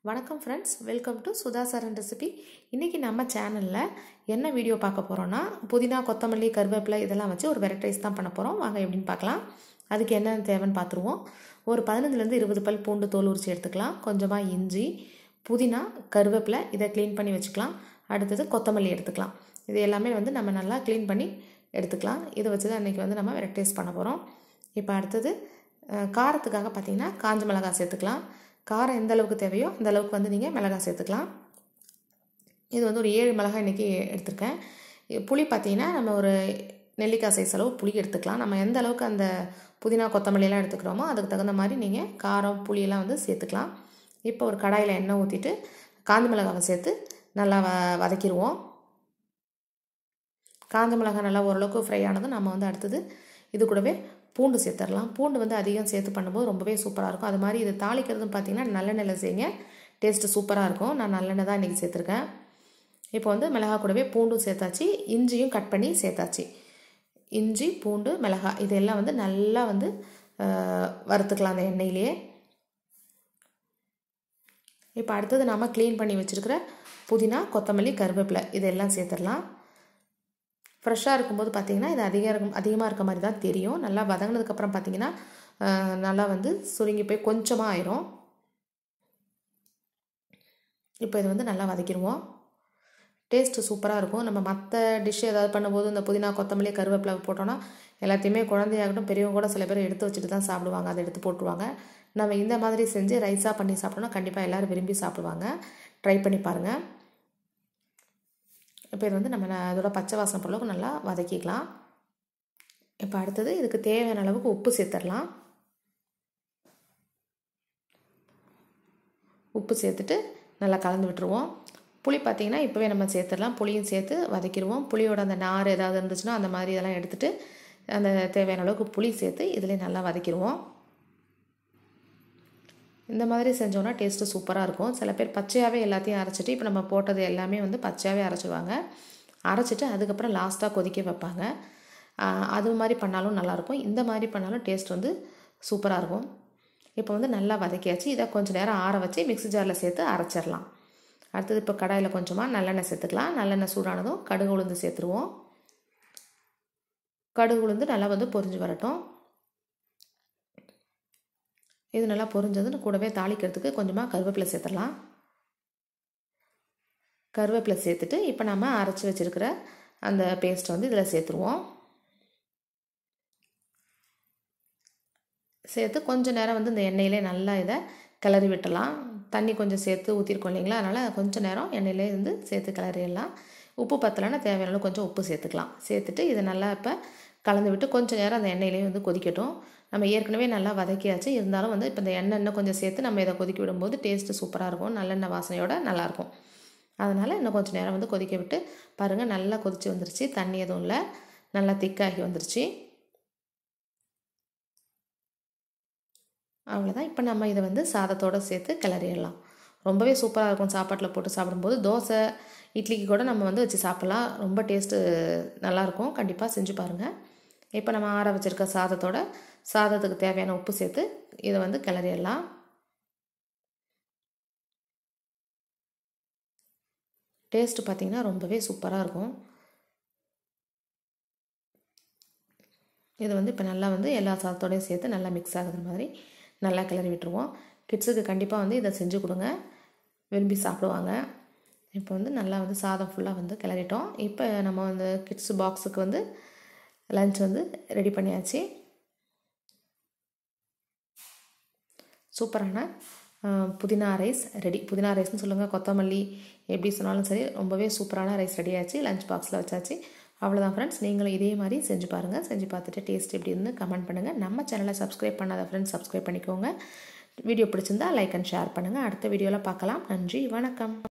வணக்கம் friends welcome to Sudha Saran recipe இன்றைக்கி நம்ம சேனலில் என்ன வீடியோ பார்க்க போகிறோன்னா புதினா கொத்தமல்லி கருவேப்பிலை இதெல்லாம் வச்சு ஒரு வெரைட்டி ரைஸ் தான் பண்ண போகிறோம் வாங்க எப்படின்னு பார்க்கலாம் அதுக்கு என்ன தேவைன்னு பார்த்துருவோம் ஒரு பதினஞ்சுலேருந்து இருபது பல் பூண்டு தோல் உரிச்சு எடுத்துக்கலாம் கொஞ்சமாக இஞ்சி புதினா கருவேப்பிலை இதை க்ளீன் பண்ணி வச்சுக்கலாம் அடுத்தது கொத்தமல்லி எடுத்துக்கலாம் இது எல்லாமே வந்து நம்ம நல்லா க்ளீன் பண்ணி எடுத்துக்கலாம் இதை வச்சு தான் இன்றைக்கி வந்து நம்ம வெரைட்டி ரைஸ் பண்ண போகிறோம் இப்போ அடுத்தது அஹ், காரத்துக்காக பார்த்தீங்கன்னா காஞ்ச மிளகாய் சேர்த்துக்கலாம் காரம் எந்த அளவுக்கு தேவையோ அந்த அளவுக்கு வந்து நீங்கள் மிளகாய் சேர்த்துக்கலாம் இது வந்து ஒரு ஏழு மிளகாய் இன்றைக்கி எடுத்திருக்கேன் இ- புளி பார்த்தீங்கன்னா நம்ம ஒரு நெல்லிக்காய் சைஸ் அளவு புளி எடுத்துக்கலாம் நம்ம எந்த அளவுக்கு அந்த புதினா கொத்தமல்லி எல்லாம் எடுத்துக்கிறோமோ அதுக்கு தகுந்த மாதிரி நீங்கள் காரம் புளியெல்லாம் வந்து சேர்த்துக்கலாம் இப்போ ஒரு கடாயில் எண்ணெய் ஊற்றிட்டு காஞ்ச மிளகாவை சேர்த்து நல்லா வ வதக்கிடுவோம் காஞ்ச மிளகாய் நல்லா ஓரளவுக்கு ஃப்ரை ஆனதும் நம்ம வந்து அடுத்தது இது கூடவே பூண்டு சேர்த்துடலாம் பூண்டு வந்து அதிகம் சேர்த்து பண்ணும்போது ரொம்பவே சூப்பராக இருக்கும் அது மாதிரி இது தாளிக்கிறதும் பார்த்தீங்கன்னா நல்லெண்ணெயில் செய்யுங்க டேஸ்ட்டு சூப்பராக இருக்கும் நான் நல்லெண்ணெய் தான் இன்றைக்கி சேர்த்துருக்கேன் இப்போ வந்து மிளகாய் கூடவே பூண்டும் சேர்த்தாச்சு இஞ்சியும் கட் பண்ணி சேர்த்தாச்சு இஞ்சி பூண்டு மிளகாய் இதெல்லாம் வந்து நல்லா வந்து அஹ், வறுத்துக்கலாம் அந்த எண்ணெயிலேயே இப்போ அடுத்தது நம்ம க்ளீன் பண்ணி வச்சுருக்கிற புதினா கொத்தமல்லி கருவேப்பிலை இதெல்லாம் சேர்த்துடலாம் ஃப்ரெஷ்ஷாக இருக்கும்போது பார்த்தீங்கன்னா இது அதிகம் இருக்கும் அதிகமாக இருக்க மாதிரி தான் தெரியும் நல்லா வதங்கினதுக்கப்புறம் பார்த்தீங்கன்னா அஹ், நல்லா வந்து சுருங்கி போய் கொஞ்சமாக ஆயிரும் இப்போ இது வந்து நல்லா வதக்கிடுவோம் டேஸ்ட்டு சூப்பராக இருக்கும் நம்ம மற்ற டிஷ் ஏதாவது பண்ணும்போது இந்த புதினா கொத்தமல்லி கருவேப்பிலை போட்டோன்னா எல்லாத்தையுமே குழந்தையாகட்டும் பெரியவங்க கூட சில பேர் எடுத்து வச்சுட்டு தான் சாப்பிடுவாங்க அதை எடுத்து போட்டுருவாங்க நம்ம இந்த மாதிரி செஞ்சு ரைஸாக பண்ணி சாப்பிட்டோம்னா கண்டிப்பாக எல்லோரும் விரும்பி சாப்பிடுவாங்க ட்ரை பண்ணி பாருங்கள் இப்போ இது வந்து நம்ம ந- அதோட பச்சை வாசனை பொருளுக்கு நல்லா வதக்கிக்கலாம் இப்போ அடுத்தது இதுக்கு தேவையான அளவுக்கு உப்பு சேர்த்துடலாம் உப்பு சேர்த்துட்டு நல்லா கலந்து விட்டுருவோம் புளி பார்த்தீங்கன்னா இப்போவே நம்ம சேர்த்துடலாம் புளியும் சேர்த்து வதக்கிடுவோம் புளியோட அந்த நார் ஏதாவது இருந்துச்சுன்னா அந்த மாதிரி இதெல்லாம் எடுத்துட்டு அந்த தேவையான அளவுக்கு புளி சேர்த்து இதில் நல்லா வதக்கிடுவோம் இந்த மாதிரி செஞ்சோன்னா டேஸ்ட்டு சூப்பராக இருக்கும் சில பேர் பச்சையாகவே எல்லாத்தையும் அரைச்சிட்டு இப்போ நம்ம போட்டது எல்லாமே வந்து பச்சையாகவே அரைச்சிடுவாங்க அரைச்சிட்டு அதுக்கப்புறம் லாஸ்ட்டாக கொதிக்க வைப்பாங்க ஆஹ் அது மாதிரி பண்ணாலும் நல்லாயிருக்கும் இந்த மாதிரி பண்ணாலும் டேஸ்ட் வந்து சூப்பராக இருக்கும் இப்போ வந்து நல்லா வதக்கியாச்சு இதை கொஞ்சம் நேரம் ஆற வச்சு மிக்ஸி ஜாரில் சேர்த்து அரைச்சிடலாம் அடுத்தது இப்போ கடாயில் கொஞ்சமாக நல்லெண்ணெய் சேர்த்துக்கலாம் நல்லெண்ணெய் சூடானதும் கடுகு உளுந்து சேர்த்துருவோம் கடுகு உளுந்து நல்லா வந்து பொரிஞ்சு வரட்டும் இது நல்லா பொரிஞ்சது கூடவே தாளிக்கிறதுக்கு கொஞ்சமாக கருவேப்பிலை சேர்த்துடலாம் கருவேப்பிலை சேர்த்துட்டு இப்போ நம்ம அரைச்சி வச்சிருக்கிற அந்த பேஸ்ட்டை வந்து இதில் சேர்த்துருவோம் சேர்த்து கொஞ்ச நேரம் வந்து இந்த எண்ணெயிலே நல்லா இதை கிளறி விட்டலாம் தண்ணி கொஞ்சம் சேர்த்து ஊற்றிருக்கோம் இல்லைங்களா அதனால் கொஞ்ச நேரம் எண்ணெயிலே இருந்து சேர்த்து கிளறிடலாம் உப்பு பத்தலைன்னா தேவையான அளவு கொஞ்சம் உப்பு சேர்த்துக்கலாம் சேர்த்துட்டு இதை நல்லா இப்போ கலந்து விட்டு கொஞ்சம் நேரம் அந்த எண்ணெயிலே வந்து கொதிக்கட்டும் நம்ம ஏற்கனவே நல்லா வதக்கியாச்சு இருந்தாலும் வந்து இப்போ இந்த எண்ணெய் இன்னும் கொஞ்சம் சேர்த்து நம்ம இதை கொதிக்க விடும்போது டேஸ்ட்டு சூப்பராக இருக்கும் நல்லெண்ணெய் வாசனையோட நல்லாயிருக்கும் அதனால் இன்னும் கொஞ்சம் நேரம் வந்து கொதிக்க விட்டு பாருங்கள் நல்லா கொதிச்சு வந்துருச்சு தண்ணி எதுவும் இல்லை நல்லா திக்காகி வந்துருச்சு அவ்வளோதான் இப்போ நம்ம இதை வந்து சாதத்தோடு சேர்த்து கிளறிடலாம் ரொம்பவே சூப்பராக இருக்கும் சாப்பாட்டில் போட்டு சாப்பிடும்போது தோசை இட்லிக்கு கூட நம்ம வந்து வச்சு சாப்பிட்லாம் ரொம்ப டேஸ்ட்டு நல்லாயிருக்கும் கண்டிப்பாக செஞ்சு பாருங்கள் இப்போ நம்ம ஆற வச்சுருக்க சாதத்தோட சாதத்துக்கு தேவையான உப்பு சேர்த்து இதை வந்து கிளறிடலாம் டேஸ்ட்டு பார்த்திங்கன்னா ரொம்பவே சூப்பராக இருக்கும் இது வந்து இப்போ நல்லா வந்து எல்லா சாதத்தோடையும் சேர்த்து நல்லா மிக்ஸ் ஆகுற மாதிரி நல்லா கிளறி விட்டுருவோம் கிட்ஸுக்கு கண்டிப்பாக வந்து இதை செஞ்சு கொடுங்க விரும்பி சாப்பிடுவாங்க இப்போ வந்து நல்லா வந்து சாதம் ஃபுல்லாக வந்து கிளறிட்டோம் இப்போ நம்ம வந்து கிட்ஸ் பாக்ஸுக்கு வந்து லஞ்ச் வந்து ரெடி பண்ணியாச்சு சூப்பரான அஹ், புதினா ரைஸ் ரெடி புதினா ரைஸ்னு சொல்லுங்கள் கொத்தமல்லி எப்படி சொன்னாலும் சரி ரொம்பவே சூப்பரான ரைஸ் ரெடி ஆச்சு லஞ்ச் பாக்ஸில் வச்சாச்சு அவ்வளோதான் ஃப்ரெண்ட்ஸ் நீங்களும் இதே மாதிரி செஞ்சு பாருங்கள் செஞ்சு பார்த்துட்டு டேஸ்ட் எப்படி இருந்து கமெண்ட் பண்ணுங்கள் நம்ம சேனலை சப்ஸ்கிரைப் பண்ணாத ஃப்ரெண்ட்ஸ் சப்ஸ்கிரைப் பண்ணிக்கோங்க வீடியோ பிடிச்சிருந்தா லைக் அண்ட் ஷேர் பண்ணுங்கள் அடுத்த வீடியோவில் பார்க்கலாம் நன்றி வணக்கம்